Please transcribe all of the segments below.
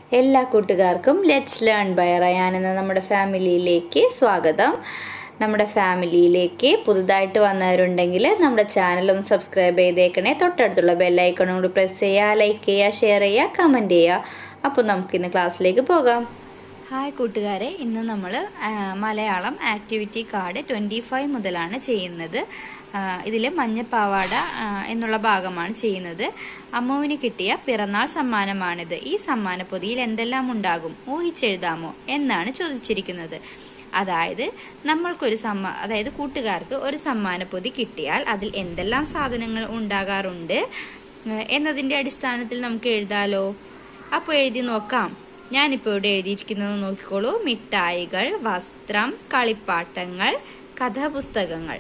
എല്ലാ കൂട്ടുകാർക്കും let's learn by Ryan എന്ന നമ്മുടെ ഫാമിലിയിലേക്ക് സ്വാഗതം നമ്മുടെ ഫാമിലിയിലേക്ക് പുതുതായിട്ട് വന്നവരുണ്ടെങ്കിൽ നമ്മുടെ ചാനൽ ഒന്ന് സബ്സ്ക്രൈബ് ചെയ്തേക്കണേ തൊട്ടടുത്തുള്ള ബെല്ലൈക്കണും കൂടി പ്രസ് ചെയ്യുക ലൈക്ക് ചെയ്യുക ഷെയർ ചെയ്യുക കമൻറ്റ് ചെയ്യുക അപ്പോൾ നമുക്കിന്ന് ക്ലാസ്സിലേക്ക് പോകാം ഹായ് കൂട്ടുകാരെ ഇന്ന് നമ്മൾ Malayalam activity card twenty five മുതലാണ് ചെയ്യുന്നത് ഇതിൽ മഞ്ഞപ്പാവാട ആ, എന്നുള്ള ഭാഗമാണ് ചെയ്യുന്നത് അമ്മുവിന് കിട്ടിയ പിറന്നാൾ സമ്മാനമാണിത് ഈ സമ്മാന പൊതിയിൽ എന്തെല്ലാം ഉണ്ടാകും ഊഹിച്ചെഴുതാമോ എന്നാണ് ചോദിച്ചിരിക്കുന്നത് അതായത് നമ്മൾക്കൊരു സമ്മാ അതായത് കൂട്ടുകാർക്ക് ഒരു സമ്മാന പൊതി കിട്ടിയാൽ അതിൽ എന്തെല്ലാം സാധനങ്ങൾ ഉണ്ടാകാറുണ്ട് ഏഹ് എന്നതിന്റെ അടിസ്ഥാനത്തിൽ നമുക്ക് എഴുതാലോ അപ്പോൾ എഴുതി നോക്കാം ഞാനിപ്പോൾ ഇവിടെ എഴുതിയിരിക്കുന്നത് നോക്കിക്കോളൂ മിഠായികൾ വസ്ത്രം കളിപ്പാട്ടങ്ങൾ കഥാപുസ്തകങ്ങൾ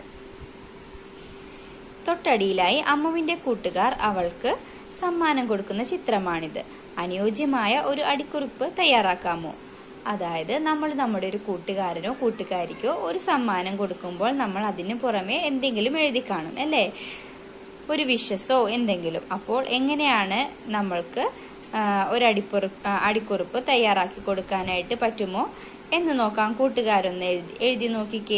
തൊട്ടടിയിലായി അമ്മുവിന്റെ കൂട്ടുകാർ അവൾക്ക് സമ്മാനം കൊടുക്കുന്ന ചിത്രമാണിത് അനുയോജ്യമായ ഒരു അടിക്കുറിപ്പ് തയ്യാറാക്കാമോ അതായത് നമ്മൾ നമ്മുടെ ഒരു കൂട്ടുകാരനോ കൂട്ടുകാരിക്കോ ഒരു സമ്മാനം കൊടുക്കുമ്പോൾ നമ്മൾ അതിന് പുറമെ എന്തെങ്കിലും എഴുതി കാണും അല്ലേ ഒരു വിഷസോ എന്തെങ്കിലും അപ്പോൾ എങ്ങനെയാണ് നമ്മൾക്ക് ആ, ഒരു അടിപ്പുറ ആ, അടിക്കുറിപ്പ് തയ്യാറാക്കി കൊടുക്കാനായിട്ട് പറ്റുമോ എന്ന് നോക്കാം കൂട്ടുകാരൊന്ന് എഴുതി എഴുതി നോക്കിക്കേ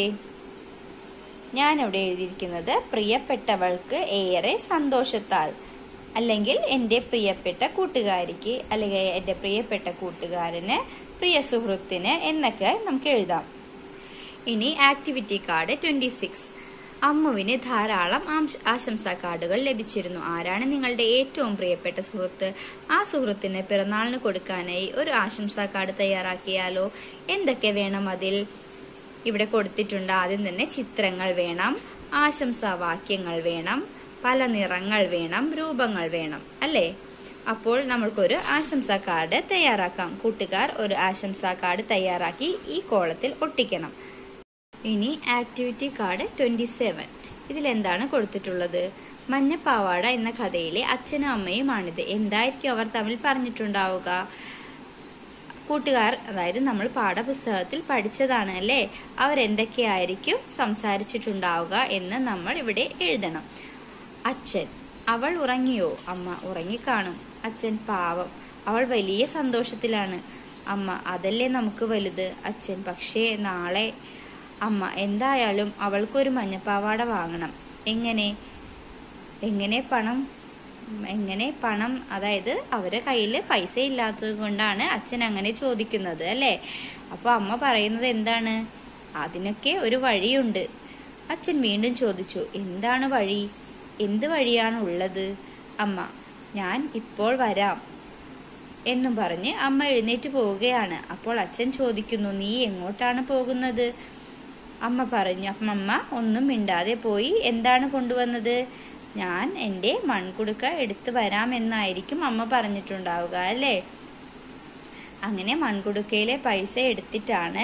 ഞാനിവിടെ എഴുതിയിരിക്കുന്നത് പ്രിയപ്പെട്ടവൾക്ക് ഏറെ സന്തോഷത്താൽ അല്ലെങ്കിൽ എൻ്റെ പ്രിയപ്പെട്ട കൂട്ടുകാരിക്ക് അല്ലെങ്കിൽ എൻ്റെ പ്രിയപ്പെട്ട കൂട്ടുകാരന് പ്രിയ സുഹൃത്തിന് എന്നൊക്കെ നമുക്ക് എഴുതാം ഇനി ആക്ടിവിറ്റി കാർഡ് ട്വന്റി സിക്സ് അമ്മുവിന് ധാരാളം ആംശ- ആശംസാ കാർഡുകൾ ലഭിച്ചിരുന്നു ആരാണ് നിങ്ങളുടെ ഏറ്റവും പ്രിയപ്പെട്ട സുഹൃത്ത് ആ സുഹൃത്തിന് പിറന്നാളിന് കൊടുക്കാനായി ഒരു ആശംസാ കാർഡ് തയ്യാറാക്കിയാലോ എന്തൊക്കെ വേണം അതിൽ ഇവിടെ കൊടുത്തിട്ടുണ്ട് ആദ്യം തന്നെ ചിത്രങ്ങൾ വേണം ആശംസാ വാക്യങ്ങൾ വേണം പല നിറങ്ങൾ വേണം രൂപങ്ങൾ വേണം അല്ലേ അപ്പോൾ നമ്മൾക്കൊരു ആശംസാ കാർഡ് തയ്യാറാക്കാം കൂട്ടുകാർ ഒരു ആശംസാ കാർഡ് തയ്യാറാക്കി ഈ കോളത്തിൽ ഒട്ടിക്കണം ഇനി ആക്ടിവിറ്റി കാർഡ് ട്വന്റി സെവൻ ഇതിലെന്താണ് കൊടുത്തിട്ടുള്ളത് മഞ്ഞപ്പാവാട എന്ന കഥയിലെ അച്ഛനും അമ്മയുമാണിത് എന്തായിരിക്കും അവർ തമ്മിൽ പറഞ്ഞിട്ടുണ്ടാവുക കൂട്ടുകാർ അതായത് നമ്മൾ പാഠപുസ്തകത്തിൽ പഠിച്ചതാണ് അല്ലേ അവരെന്തൊക്കെയായിരിക്കും സംസാരിച്ചിട്ടുണ്ടാവുക എന്ന് നമ്മൾ ഇവിടെ എഴുതണം അച്ഛൻ അവൾ ഉറങ്ങിയോ അമ്മ ഉറങ്ങിക്കാണും അച്ഛൻ പാവം അവൾ വലിയ സന്തോഷത്തിലാണ് അമ്മ അതല്ലേ നമുക്ക് വലുത് അച്ഛൻ പക്ഷേ നാളെ അമ്മ എന്തായാലും അവൾക്കൊരു മഞ്ഞപ്പാവാട വാങ്ങണം എങ്ങനെ എങ്ങനെ പണം എങ്ങനെ പണം അതായത് അവരുടെ കയ്യിൽ പൈസ ഇല്ലാത്തത് കൊണ്ടാണ് അച്ഛൻ അങ്ങനെ ചോദിക്കുന്നത് അല്ലേ അപ്പൊ അമ്മ പറയുന്നത് എന്താണ് അതിനൊക്കെ ഒരു വഴിയുണ്ട് അച്ഛൻ വീണ്ടും ചോദിച്ചു എന്താണ് വഴി എന്ത് വഴിയാണ് ഉള്ളത് അമ്മ ഞാൻ ഇപ്പോൾ വരാം എന്നും പറഞ്ഞ് അമ്മ എഴുന്നേറ്റ് പോവുകയാണ് അപ്പോൾ അച്ഛൻ ചോദിക്കുന്നു നീ എങ്ങോട്ടാണ് പോകുന്നത് അമ്മ പറഞ്ഞു അപ്പം അമ്മ ഒന്നും മിണ്ടാതെ പോയി എന്താണ് കൊണ്ടുവന്നത് ഞാൻ എൻ്റെ മൺകുടുക്ക എടുത്തു വരാമെന്നായിരിക്കും അമ്മ പറഞ്ഞിട്ടുണ്ടാവുക അല്ലേ അങ്ങനെ മൺകുടുക്കയിലെ പൈസ എടുത്തിട്ടാണ്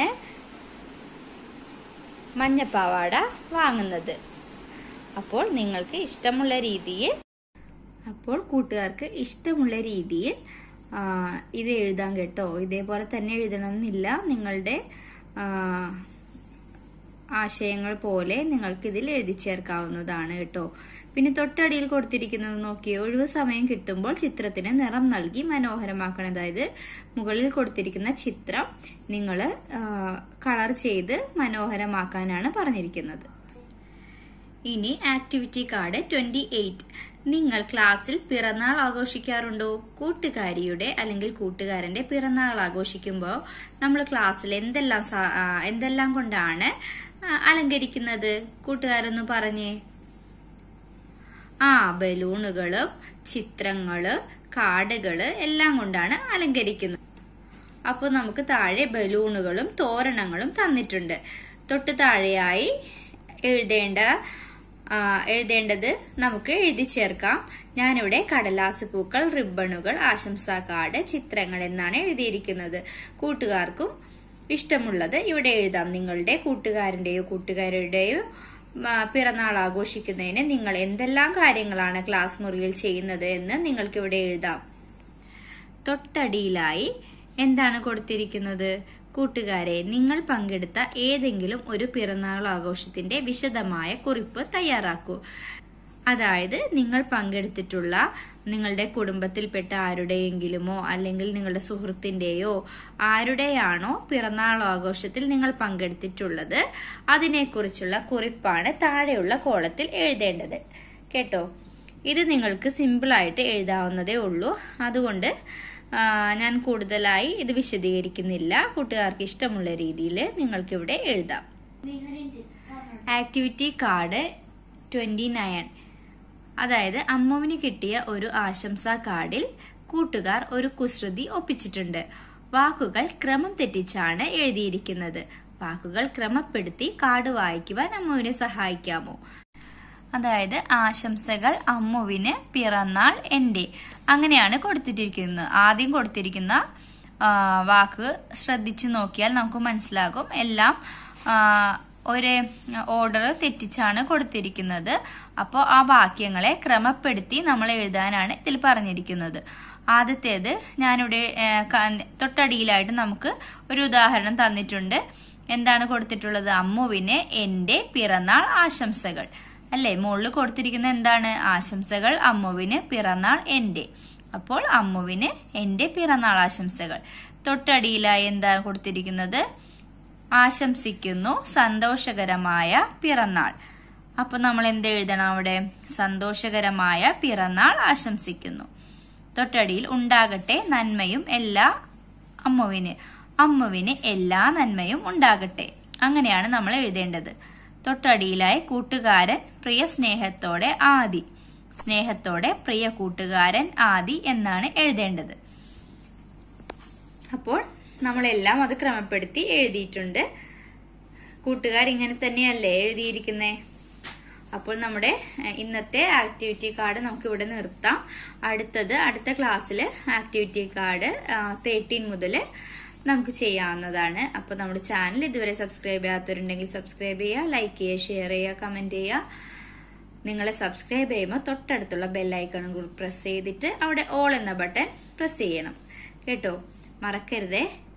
മഞ്ഞപ്പാവാട വാങ്ങുന്നത് അപ്പോൾ നിങ്ങൾക്ക് ഇഷ്ടമുള്ള രീതിയിൽ അപ്പോൾ കൂട്ടുകാർക്ക് ഇഷ്ടമുള്ള രീതിയിൽ ആ, ഇത് എഴുതാൻ കേട്ടോ ഇതേപോലെ തന്നെ എഴുതണം എന്നില്ല നിങ്ങളുടെ ആ, ആശയങ്ങൾ പോലെ നിങ്ങൾക്ക് ഇതിൽ എഴുതി ചേർക്കാവുന്നതാണ് കേട്ടോ പിന്നെ തൊട്ടടിയിൽ കൊടുത്തിരിക്കുന്നത് നോക്കിയേ ഒഴിവ് സമയം കിട്ടുമ്പോൾ ചിത്രത്തിന് നിറം നൽകി മനോഹരമാക്കണം അതായത് മുകളിൽ കൊടുത്തിരിക്കുന്ന ചിത്രം നിങ്ങൾ കളർ ചെയ്ത് മനോഹരമാക്കാനാണ് പറഞ്ഞിരിക്കുന്നത് ഇനി ആക്ടിവിറ്റി കാർഡ് ട്വന്റി എയ്റ്റ് നിങ്ങൾ ക്ലാസ്സിൽ പിറന്നാൾ ആഘോഷിക്കാറുണ്ടോ കൂട്ടുകാരിയുടെ അല്ലെങ്കിൽ കൂട്ടുകാരന്റെ പിറന്നാൾ ആഘോഷിക്കുമ്പോൾ നമ്മൾ ക്ലാസ്സിൽ എന്തെല്ലാം സാ- ആ, എന്തെല്ലാം കൊണ്ടാണ് ആ, അലങ്കരിക്കുന്നത് കൂട്ടുകാരൊന്ന് പറഞ്ഞേ ആ ബലൂണുകളും ചിത്രങ്ങള് കാർഡുകള് എല്ലാം കൊണ്ടാണ് അലങ്കരിക്കുന്നത് അപ്പോൾ നമുക്ക് താഴെ ബലൂണുകളും തോരണങ്ങളും തന്നിട്ടുണ്ട് തൊട്ട് താഴെയായി എഴുതേണ്ട ആ, എഴുതേണ്ടത് നമുക്ക് എഴുതി ചേർക്കാം ഞാനിവിടെ കടലാസ് പൂക്കൾ റിബണുകൾ ആശംസാ കാർഡ് ചിത്രങ്ങൾ എന്നാണ് എഴുതിയിരിക്കുന്നത് കൂട്ടുകാർക്കും ഇഷ്ടമുള്ളത് ഇവിടെ എഴുതാം നിങ്ങളുടെ കൂട്ടുകാരന്റെയോ കൂട്ടുകാരുടെയോ ആ, പിറന്നാൾ ആഘോഷിക്കുന്നതിന് നിങ്ങൾ എന്തെല്ലാം കാര്യങ്ങളാണ് ക്ലാസ് മുറിയിൽ ചെയ്യുന്നത് എന്ന് നിങ്ങൾക്ക് ഇവിടെ എഴുതാം തൊട്ടടിയിലായി എന്താണ് കൊടുത്തിരിക്കുന്നത് കൂട്ടുകാരെ നിങ്ങൾ പങ്കെടുത്ത ഏതെങ്കിലും ഒരു പിറന്നാൾ ആഘോഷത്തിന്റെ വിശദമായ കുറിപ്പ് തയ്യാറാക്കൂ അതായത് നിങ്ങൾ പങ്കെടുത്തിട്ടുള്ള നിങ്ങളുടെ കുടുംബത്തിൽപ്പെട്ട ആരുടെയെങ്കിലുമോ അല്ലെങ്കിൽ നിങ്ങളുടെ സുഹൃത്തിന്റെയോ ആരുടെയാണോ പിറന്നാൾ ആഘോഷത്തിൽ നിങ്ങൾ പങ്കെടുത്തിട്ടുള്ളത് അതിനെക്കുറിച്ചുള്ള കുറിപ്പാണ് താഴെയുള്ള കോളത്തിൽ എഴുതേണ്ടത് കേട്ടോ ഇത് നിങ്ങൾക്ക് സിമ്പിളായിട്ട് എഴുതാവുന്നതേ ഉള്ളൂ അതുകൊണ്ട് ആ, ഞാൻ കൂടുതലായി ഇത് വിശദീകരിക്കുന്നില്ല കൂട്ടുകാർക്ക് ഇഷ്ടമുള്ള രീതിയിൽ നിങ്ങൾക്കിവിടെ എഴുതാം ആക്ടിവിറ്റി കാർഡ് ട്വന്റി നയൻ അതായത് അമ്മുവിന് കിട്ടിയ ഒരു ആശംസാ കാർഡിൽ കൂട്ടുകാർ ഒരു കുസൃതി ഒപ്പിച്ചിട്ടുണ്ട് വാക്കുകൾ ക്രമം തെറ്റിച്ചാണ് എഴുതിയിരിക്കുന്നത് വാക്കുകൾ ക്രമപ്പെടുത്തി കാർഡ് വായിക്കുവാൻ അമ്മുവിനെ സഹായിക്കാമോ അതായത് ആശംസകൾ അമ്മുവിന് പിറന്നാൾ എന്റെ അങ്ങനെയാണ് കൊടുത്തിട്ടിരിക്കുന്നത് ആദ്യം കൊടുത്തിരിക്കുന്ന ആ, വാക്ക് ശ്രദ്ധിച്ചു നോക്കിയാൽ നമുക്ക് മനസ്സിലാകും എല്ലാം ആ, ഒരേ ഓർഡർ തെറ്റിച്ചാണ് കൊടുത്തിരിക്കുന്നത് അപ്പോൾ ആ വാക്യങ്ങളെ ക്രമപ്പെടുത്തി നമ്മൾ എഴുതാനാണ് ഇതിൽ പറഞ്ഞിരിക്കുന്നത് ആദ്യത്തേത് ഞാനിവിടെ ആ, ക- തൊട്ടടിയിലായിട്ട് നമുക്ക് ഒരു ഉദാഹരണം തന്നിട്ടുണ്ട് എന്താണ് കൊടുത്തിട്ടുള്ളത് അമ്മുവിന് എന്റെ പിറന്നാൾ ആശംസകൾ അല്ലേ മുകളിൽ കൊടുത്തിരിക്കുന്ന എന്താണ് ആശംസകൾ അമ്മുവിന് പിറന്നാൾ എന്റെ അപ്പോൾ അമ്മുവിന് എന്റെ പിറന്നാൾ ആശംസകൾ തൊട്ടടിയിലായി എന്താണ് കൊടുത്തിരിക്കുന്നത് ആശംസിക്കുന്നു സന്തോഷകരമായ പിറന്നാൾ അപ്പൊ നമ്മൾ എന്ത് എഴുതണം അവിടെ സന്തോഷകരമായ പിറന്നാൾ ആശംസിക്കുന്നു തൊട്ടടിയിൽ ഉണ്ടാകട്ടെ നന്മയും എല്ലാ അമ്മുവിന് അമ്മുവിന് എല്ലാ നന്മയും ഉണ്ടാകട്ടെ അങ്ങനെയാണ് നമ്മൾ എഴുതേണ്ടത് തൊട്ടടിയിലായി കൂട്ടുകാരൻ പ്രിയ സ്നേഹത്തോടെ ആദി സ്നേഹത്തോടെ പ്രിയ കൂട്ടുകാരൻ ആദി എന്നാണ് എഴുതേണ്ടത് അപ്പോൾ നമ്മളെല്ലാം അത് ക്രമപ്പെടുത്തി എഴുതിയിട്ടുണ്ട് കൂട്ടുകാർ ഇങ്ങനെ തന്നെയല്ലേ എഴുതിയിരിക്കുന്നേ അപ്പോൾ നമ്മുടെ ഏഹ്, ഇന്നത്തെ ആക്ടിവിറ്റി കാർഡ് നമുക്ക് ഇവിടെ നിർത്താം അടുത്തത് അടുത്ത ക്ലാസ്സിൽ ആക്ടിവിറ്റി കാർഡ് തേർട്ടീൻ മുതൽ നമുക്ക് ചെയ്യാവുന്നതാണ് അപ്പോൾ നമ്മുടെ ചാനൽ ഇതുവരെ സബ്സ്ക്രൈബ് ചെയ്യാത്തവരുണ്ടെങ്കിൽ സബ്സ്ക്രൈബ് ചെയ്യുക ലൈക്ക് ചെയ്യുക ഷെയർ ചെയ്യുക കമന്റ് ചെയ്യുക നിങ്ങളെ സബ്സ്ക്രൈബ് ചെയ്യുമ്പോൾ തൊട്ടടുത്തുള്ള ബെല്ലൈക്കണും കൂടി പ്രസ് ചെയ്തിട്ട് അവിടെ ഓൾ എന്ന ബട്ടൺ പ്രസ് ചെയ്യണം കേട്ടോ മറക്കരുതേ